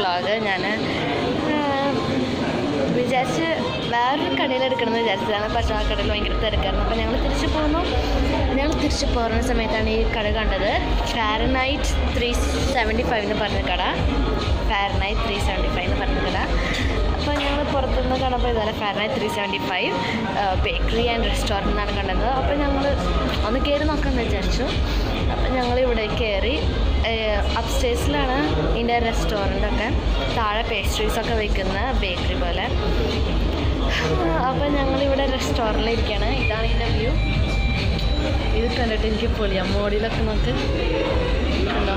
Vlog ഞാൻ വിചാരിച്ച് വേറൊരു കടയിൽ എടുക്കണമെന്ന് വിചാരിച്ചതാണ് പക്ഷേ ആ കടയിൽ ഭയങ്കര തിരക്കായിരുന്നു അപ്പോൾ ഞങ്ങൾ തിരിച്ചു പോന്നു ഞങ്ങൾ തിരിച്ചു പോകുന്ന സമയത്താണ് ഈ കട കണ്ടത് ഫാരനൈറ്റ് ത്രീ സെവൻറ്റി ഫൈവ് എന്ന് പറഞ്ഞ കട ഫാരനൈറ്റ് ത്രീ സെവൻറ്റി ഫൈവ് എന്ന് പറഞ്ഞ കട അപ്പോൾ ഞങ്ങൾ പുറത്തുനിന്ന് കാണുമ്പോൾ ഇതുപോലെ Fahrenheit three seventy five bakery and restaurant എന്നാണ് കണ്ടത് അപ്പോൾ ഞങ്ങൾ ഒന്ന് കയറി നോക്കാമെന്ന് വിചാരിച്ചു അപ്പം ഞങ്ങൾ ഇവിടെ കയറി അപ്സ്റ്റേഴ്സിലാണ് ഇതിൻ്റെ റെസ്റ്റോറൻ്റൊക്കെ താഴെ പേസ്ട്രീസൊക്കെ വയ്ക്കുന്ന ബേക്കറി പോലെ അപ്പം ഞങ്ങളിവിടെ റെസ്റ്റോറൻറ്റിൽ ഇരിക്കുകയാണ് ഇതാണ് ഇതിൻ്റെ വ്യൂ ഇത് കണ്ടിട്ട് എനിക്ക് പൊളിയാം മോഡിലൊക്കെ നമുക്ക് കണ്ടോ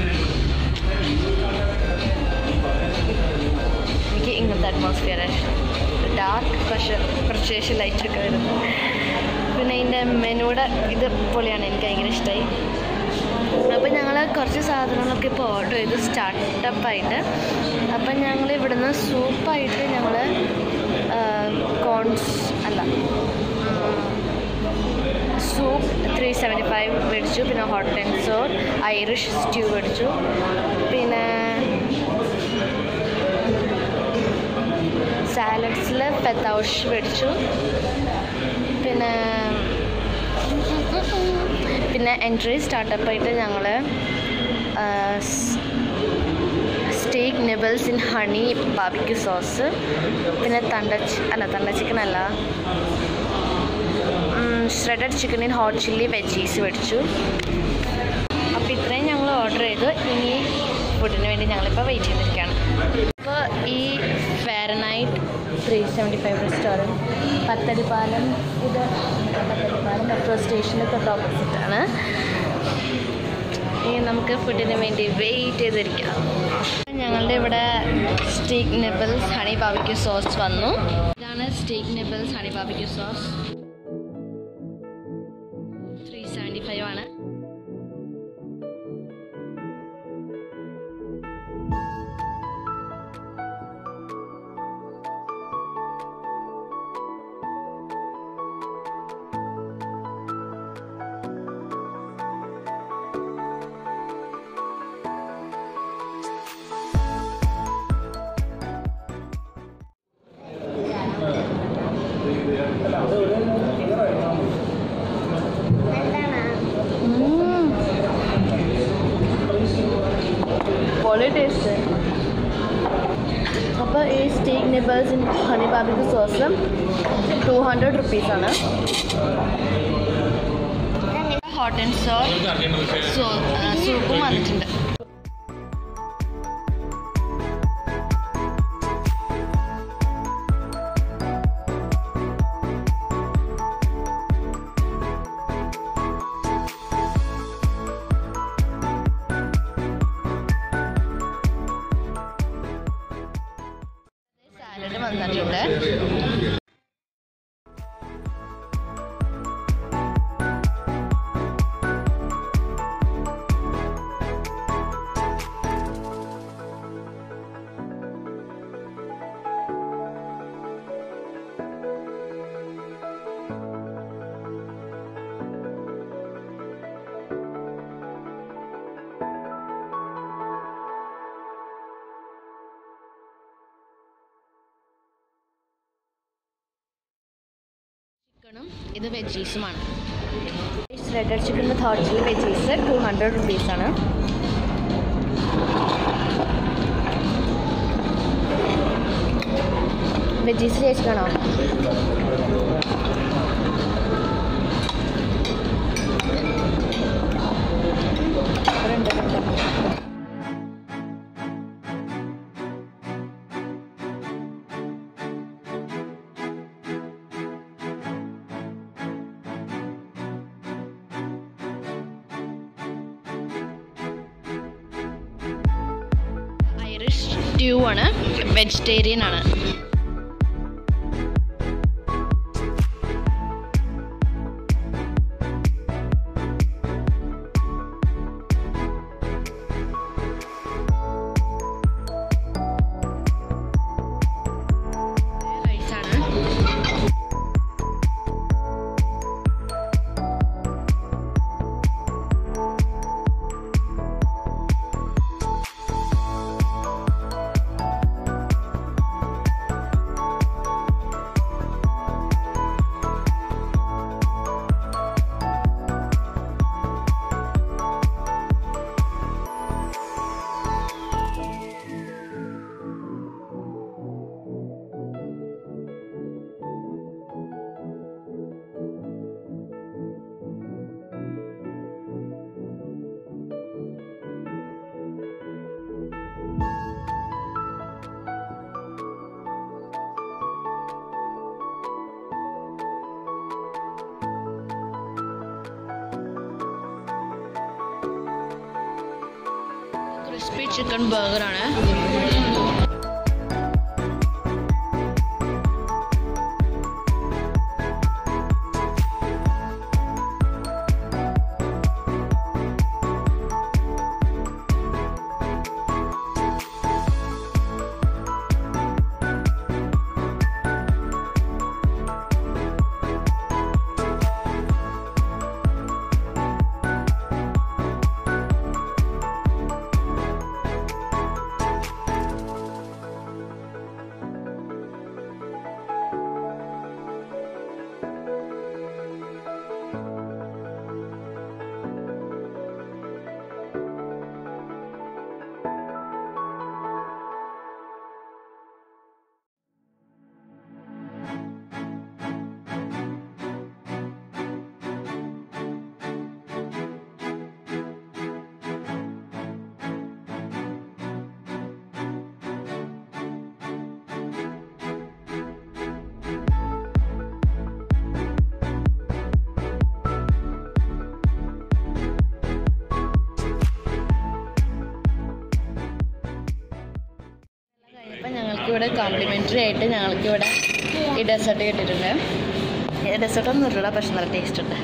എനിക്ക് ഇങ്ങനത്തെ അറ്റ്മോസ്ഫിയർ ഡാർക്ക് പക്ഷെ കുറച്ച് ശേഷം ലൈറ്റൊക്കെ വരുന്നു പിന്നെ ഇതിൻ്റെ മെനുയുടെ ഇത് പൊളിയാണ് എനിക്ക് ഭയങ്കര ഇഷ്ടമായി അപ്പം ഞങ്ങൾ കുറച്ച് സാധനങ്ങളൊക്കെ ഇപ്പോൾ ഓർഡർ ചെയ്തു സ്റ്റാർട്ടപ്പായിട്ട് അപ്പം ഞങ്ങൾ ഇവിടുന്ന് സൂപ്പായിട്ട് ഞങ്ങൾ കോൺസ് അല്ല സൂപ്പ് ത്രീ സെവൻറ്റി ഫൈവ് മേടിച്ചു പിന്നെ hot and sour Irish stew മേടിച്ചു പിന്നെ സാലഡ്സിൽ പെത്തൗഷ് മേടിച്ചു പിന്നെ പിന്നെ എൻട്രി സ്റ്റാർട്ടപ്പായിട്ട് ഞങ്ങൾ steak nibbles in honey barbecue sauce പിന്നെ തണ്ട ചി- അല്ല തണ്ട ചിക്കൻ അല്ല shredded chicken in hot chilli veggies മേടിച്ചു അപ്പോൾ ഇത്രയും ഞങ്ങൾ ഓർഡർ ചെയ്തു ഇനി ഫുഡിന് വേണ്ടി ഞങ്ങളിപ്പോൾ വെയിറ്റ് ചെയ്തിരിക്കുകയാണ് ഇപ്പോൾ ഈ Fahrenheit three seventy five restaurant Pathadipalam ഇത് പത്തടിപ്പാലം മെട്രോ സ്റ്റേഷൻ്റെ തൊട്ട് ഓപ്പോസിറ്റ് ആണ് ഇനി നമുക്ക് ഫുഡിന് വേണ്ടി വെയിറ്റ് ചെയ്തിരിക്കാം ഞങ്ങളുടെ ഇവിടെ steak nibbles honey barbecue sauce വന്നു ഇതാണ് steak nibbles honey barbecue sauce three seventy five ആണ് പൊളി ടേസ്റ്റ് അപ്പോൾ ഈ steak nibbles honey barbecue sauce two hundred റുപ്പീസാണ് ഹോട്ട് ആൻഡ് സോർ സോ സൂപ്പും വന്നിട്ടുണ്ട് സാലഡ് വന്നിട്ടുണ്ട് ചിക്കണും ഇത് വെജീസുമാണ് shredded chicken third chilli veggies two hundred റുപ്പീസാണ് വെജീസ് ചേച്ചിക്കാണോ ഇവിടെ ഉണ്ട്, ഇവിടെ ഉണ്ട്. ഐറിഷ് സ്റ്റ്യൂ ആണ് വെജിറ്റേറിയൻ ആണ് റൈസാണ് ക്രിസ്പി ചിക്കൻ ബർഗറാണ് കഴിഞ്ഞപ്പോൾ ഞങ്ങൾക്കിവിടെ കോംപ്ലിമെൻ്ററി ആയിട്ട് ഞങ്ങൾക്കിവിടെ ഈ ഡെസേർട്ട് കിട്ടിയിട്ടുണ്ട് ഈ ഡെസേർട്ട് ഒന്നും ഇല്ല പക്ഷെ നല്ല ടേസ്റ്റ് ഉണ്ട്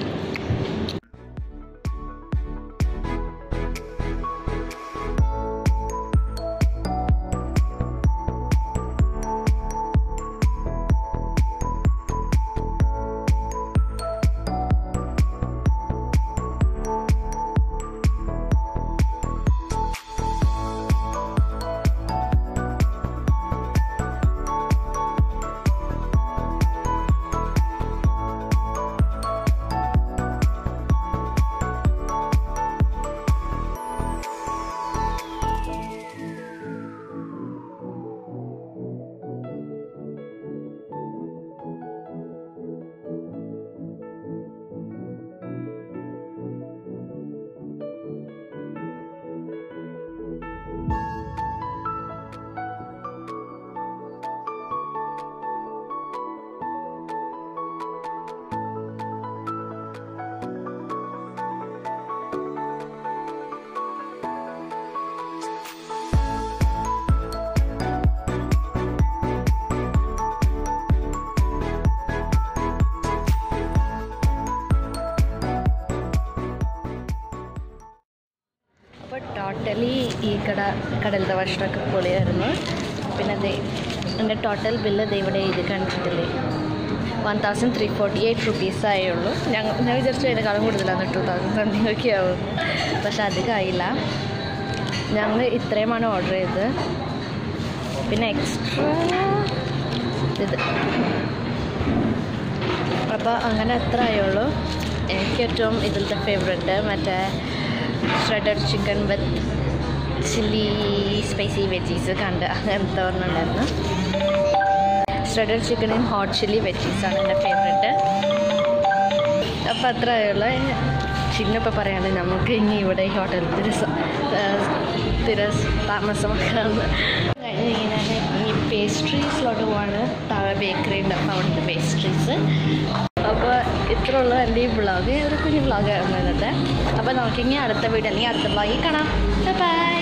അപ്പോൾ ടോട്ടലി ഈ കട കടലത്തെ ഭക്ഷണമൊക്കെ പൊളിയായിരുന്നു പിന്നെ ദേ എൻ്റെ ടോട്ടൽ ബില്ല് ദേ ഇവിടെ ഇത് കണ്ടിട്ടില്ലേ one thousand three forty eight rupees ആയുള്ളൂ ഞങ്ങൾ ഞാൻ വിചാരിച്ചു അതിനേക്കാളും കൂടുതലാണ് ടു തൗസൻഡ് സംതിങ് ഒക്കെ ആവും പക്ഷെ അധികമായില്ല ഞങ്ങൾ ഇത്രയുമാണ് ഓർഡർ ചെയ്തത് പിന്നെ എക്സ്ട്രാ ഇത് അപ്പോൾ അങ്ങനെ അത്ര ആയുള്ളൂ എനിക്ക് ഏറ്റവും ഇതിലത്തെ ഫേവറേറ്റ് മറ്റേ shredded chicken with chilli spicy veggies കണ്ട് അങ്ങനത്തെ ഒരെണ്ണം ഉണ്ടായിരുന്നു ഷ്രെഡഡ് ചിക്കനും ഹോട്ട് ചില്ലി വെജീസാണ് എൻ്റെ ഫേവറേറ്റ് അപ്പോൾ അത്ര ആയുള്ളൂ ചിന്നപ്പോൾ പറയാണ്ട് നമുക്ക് ഇനി ഇവിടെ ഈ ഹോട്ടലിൽ തിരസ തിരസ് താമസമാക്കാമെന്ന് കഴിഞ്ഞ് ഇങ്ങനെ ഈ പേസ്ട്രീസിലോട്ട് പോവാണ് താഴെ ബേക്കറി ഉണ്ട് അപ്പോൾ അവിടുത്തെ പേസ്ട്രീസ് അപ്പോൾ ഇത്ര ഉള്ളൂ എൻ്റെ ഈ വ്ളോഗ് ഒരു കുഞ്ഞു വ്ളോഗായിരുന്നു ഇന്നത്തെ അപ്പോൾ നമുക്കിനി അടുത്ത വീഡിയോ അല്ലെങ്കിൽ അടുത്ത വ്ളോഗിൽ കാണാം ബൈ